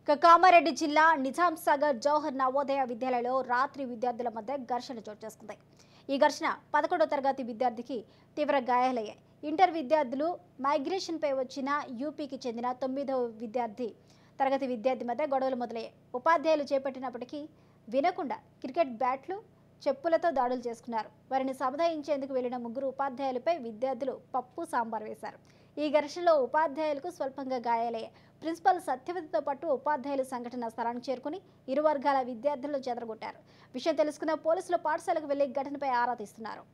ఇక కామారెడ్డి జిల్లా నిజాం సాగర్ జవహర్ నవోదయ విద్యాలయంలో రాత్రి విద్యార్థుల మధ్య ఘర్షణ చోటు చేసుకుంది ఈ ఘర్షణ పదకొండో తరగతి విద్యార్థికి తీవ్ర గాయాలయ్యాయి ఇంటర్ విద్యార్థులు మైగ్రేషన్పై వచ్చిన యూపీకి చెందిన తొమ్మిదవ విద్యార్థి తరగతి విద్యార్థి మధ్య గొడవలు మొదలయ్యాయి ఉపాధ్యాయులు చేపట్టినప్పటికీ వినకుండా క్రికెట్ బ్యాట్లు చెప్పులతో దాడులు చేసుకున్నారు వారిని సముదాయించేందుకు వెళ్లిన ముగ్గురు ఉపాధ్యాయులపై విద్యార్థులు పప్పు సాంబార్ వేశారు ఈ ఘర్షణలో ఉపాధ్యాయులకు స్వల్పంగా గాయాలయ్యాయి ప్రిన్సిపల్ సత్యవతితో పాటు ఉపాధ్యాయులు సంఘటన స్థలానికి చేరుకుని ఇరు వర్గాల విద్యార్థులను చెదరగొట్టారు విషయం తెలుసుకున్న పోలీసులు పాఠశాలకు వెళ్లి ఘటనపై ఆరా తీస్తున్నారు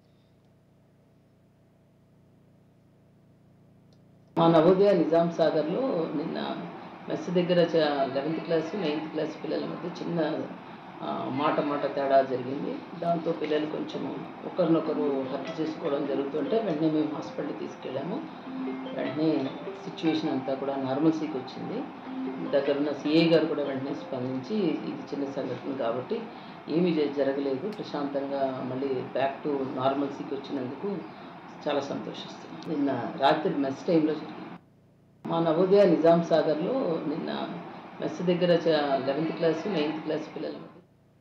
మా నవోదయ నిజాం సాగర్లో నిన్న మెస్ దగ్గర లెవెన్త్ క్లాస్ నైన్త్ క్లాస్ పిల్లల మధ్య చిన్న ఆ, మాట మాట తేడా జరిగింది దాంతో పిల్లలు కొంచెం ఒకరినొకరు హత్య చేసుకోవడం జరుగుతుంటే వెంటనే మేము హాస్పిటల్కి తీసుకెళ్ళాము వెంటనే సిచ్యువేషన్ అంతా కూడా నార్మల్సీకి వచ్చింది దగ్గరున్న సిఐ గారు కూడా వెంటనే స్పందించి ఇది చిన్న సంఘటన కాబట్టి ఏమీ జ- జరగలేదు ప్రశాంతంగా మళ్ళీ బ్యాక్ టు నార్మల్సీకి వచ్చినందుకు చాలా సంతోషిస్తున్నాం నిన్న రాత్రి మెస్ టైంలో జరిగింది మా నవోదయ నిజాం సాగర్లో నిన్న మెస్ దగ్గర లెవెన్త్ క్లాస్ నైన్త్ క్లాస్ పిల్లల మధ్య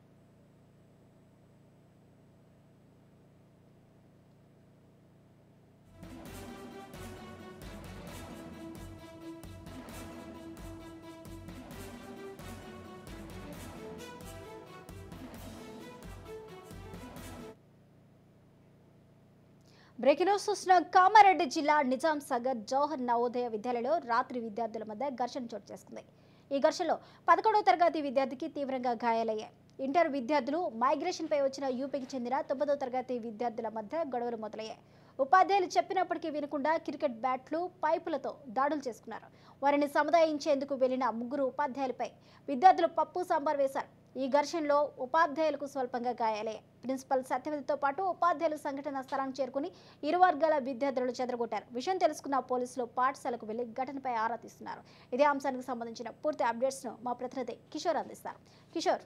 బ్రేకింగ్ న్యూస్ చూసిన కామారెడ్డి జిల్లా నిజాం సాగర్ జవహర్ నవోదయ విద్యాలయంలో రాత్రి విద్యార్థుల మధ్య ఘర్షణ చోటు చేసుకుంది ఈ ఘర్షణలో పదకొండవ తరగతి విద్యార్థికి తీవ్రంగా గాయాలయ్యాయి ఇంటర్ విద్యార్థులు మైగ్రేషన్పై వచ్చిన యూపీకి చెందిన తొమ్మిదవ తరగతి విద్యార్థుల మధ్య గొడవలు మొదలయ్యాయి ఉపాధ్యాయులు చెప్పినప్పటికీ వినకుండా క్రికెట్ బ్యాట్లు పైపులతో దాడులు చేసుకున్నారు వారిని సముదాయించేందుకు వెళ్లిన ముగ్గురు ఉపాధ్యాయులపై విద్యార్థులు పప్పు సాంబార్ వేశారు ఈ ఘర్షణలో ఉపాధ్యాయులకు స్వల్పంగా గాయాలయ్యాయి ప్రిన్సిపల్ సత్యవతితో పాటు ఉపాధ్యాయులు సంఘటన స్థలానికి చేరుకుని ఇరు వర్గాల విద్యార్థులను చెదరగొట్టారు విషయం తెలుసుకున్న పోలీసులు పాఠశాలకు వెళ్లి ఘటనపై ఆరా తీస్తున్నారు ఇదే అంశానికి సంబంధించిన పూర్తి అప్డేట్స్ ను మా ప్రతినిధి కిషోర్ అందిస్తారు కిషోర్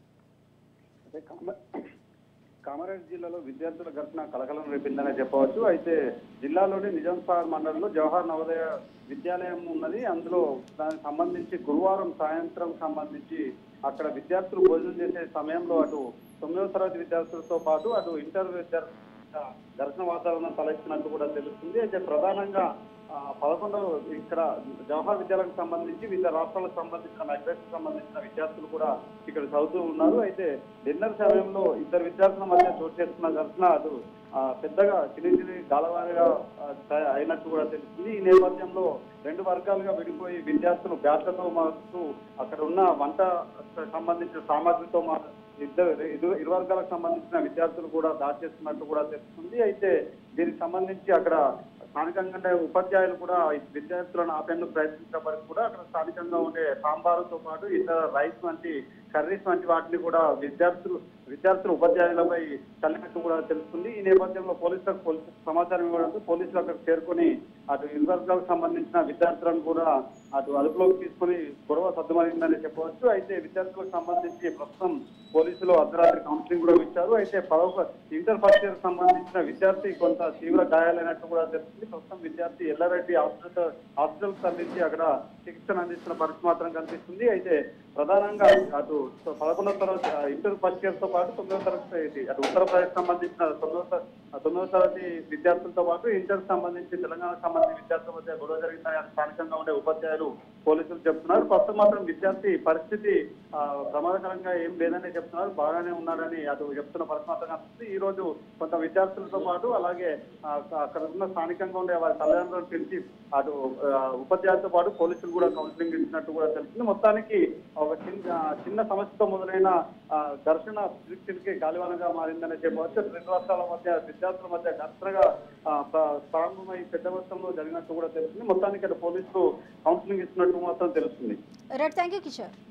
అయితే కామ- కామారెడ్డి జిల్లాలో విద్యార్థుల ఘటన కలకలం రేపిందనే చెప్పవచ్చు అయితే జిల్లాలోని నిజాంసాగర్ మండలంలో జవహర్ నవోదయ విద్యాలయం ఉన్నది అందులో దానికి సంబంధించి గురువారం సాయంత్రం సంబంధించి అక్కడ విద్యార్థులు భోజనం చేసే సమయంలో అటు తొమ్మిదవ తరగతి విద్యార్థులతో పాటు అటు ఇంటర్ విద్యార్థుల ఘర్షణ వాతావరణం తలెత్తినట్టు కూడా తెలుస్తుంది అయితే ప్రధానంగా ఆ, పదకొండవ ఇక్కడ జవహర్ విద్యాలయానికి సంబంధించి వివిధ రాష్ట్రాలకు సంబంధించిన మైగ్రేషన్ సంబంధించిన విద్యార్థులు కూడా ఇక్కడ చదువుతూ ఉన్నారు అయితే డిన్నర్ సమయంలో ఇద్దరు విద్యార్థుల మధ్య చోటు చేసుకున్న ఘర్షణ అటు ఆ, పెద్దగా చిన్న చిన్న గాలవారిగా ఆ, తయ- అయినట్టు కూడా తెలుస్తుంది ఈ నేపథ్యంలో రెండు వర్గాలుగా విడిపోయి విద్యార్థులు బ్యాట్లతో మారుతూ అక్కడ ఉన్న వంట సంబంధించిన సామాగ్రితో మా ఇద్దరు ఇరు ఇరు వర్గాలకు సంబంధించిన విద్యార్థులు కూడా దాడి చేస్తున్నట్టు కూడా తెలుస్తుంది అయితే దీనికి సంబంధించి అక్కడ స్థానికంగా ఉండే ఉపాధ్యాయులు కూడా ఈ విద్యార్థులను ఆపేందుకు ప్రయత్నించినప్పటికీ కూడా అక్కడ స్థానికంగా ఉండే సాంబారుతో పాటు ఇతర రైస్ వంటి కర్రీస్ వంటి వాటిని కూడా విద్యార్థులు విద్యార్థులు ఉపాధ్యాయులపై చల్లినట్టు కూడా తెలుస్తుంది ఈ నేపథ్యంలో పోలీసులకు పోలీసు సమాచారం ఇవ్వడంతో పోలీసులు అక్కడ చేరుకొని అటు ఇరు వర్గాలకు సంబంధించిన విద్యార్థులను కూడా అటు అదుపులోకి తీసుకొని గొడవ సర్దుమరిందని చెప్పవచ్చు అయితే విద్యార్థులకు సంబంధించి ప్రస్తుతం పోలీసులు అర్ధరాత్రి కౌన్సిలింగ్ కూడా ఇచ్చారు అయితే పదవ ఇంటర్ ఫస్ట్ ఇయర్ సంబంధించిన విద్యార్థి కొంత తీవ్ర గాయాలైనట్టు కూడా తెలుస్తుంది ప్రస్తుతం విద్యార్థి ఎల్లారెడ్డి హాస్పిటల్ హాస్పిటల్ తరలించి అక్కడ చికిత్సను అందిస్తున్న పరిస్థితి మాత్రం కనిపిస్తుంది అయితే ప్రధానంగా అటు పదకొండవ తరగతి ఆ, ఇంటర్ ఫస్ట్ ఇయర్ తో పాటు తొమ్మిదవ తరగతి అటు ఉత్తరప్రదేశ్ సంబంధించిన తొమ్మిదవ త- ఆ, తొమ్మిదవ తరగతి విద్యార్థులతో పాటు ఇంటర్ సంబంధించి తెలంగాణకు సంబంధించిన విద్యార్థుల మధ్య గొడవ జరిగిందని అక్కడ స్థానికంగా ఉండే ఉపాధ్యాయులు పోలీసులు చెప్తున్నారు ప్రస్తుతం మాత్రం విద్యార్థి పరిస్థితి ఆ, ప్రమాదకరంగా ఏం లేదని చెప్తున్నారు బాగానే ఉన్నారని అటు చెప్తున్న పరిస్థితి మాత్రం కనిపిస్తుంది ఈ రోజు కొంత విద్యార్థులతో పాటు అలాగే ఆ, అక్కడ ఉన్న స్థానికంగా ఉండే వారి తల్లిదండ్రులను పిలిచి అటు ఆ, ఉపాధ్యాయులతో పాటు పోలీసులు కూడా కౌన్సిలింగ్ ఇచ్చినట్టు కూడా తెలుస్తుంది మొత్తానికి ఒక చిన్న చిన్న సమస్యతో మొదలైన ఆ, ఘర్షణ చిలికి గాలివానగా మారిందని చెప్పవచ్చు రెండు రాష్ట్రాల మధ్య విద్యార్థుల మధ్య ఘర్షణగా ఆ, ప్ర- ప్రారంభమై పెద్ద మొత్తంలో జరిగినట్టు కూడా తెలుస్తుంది మొత్తానికి అటు పోలీసులు కౌన్సిలింగ్ ఇస్తున్నట్టు మాత్రం తెలుస్తుంది రైట్ థ్యాంక్ యూ కిషోర్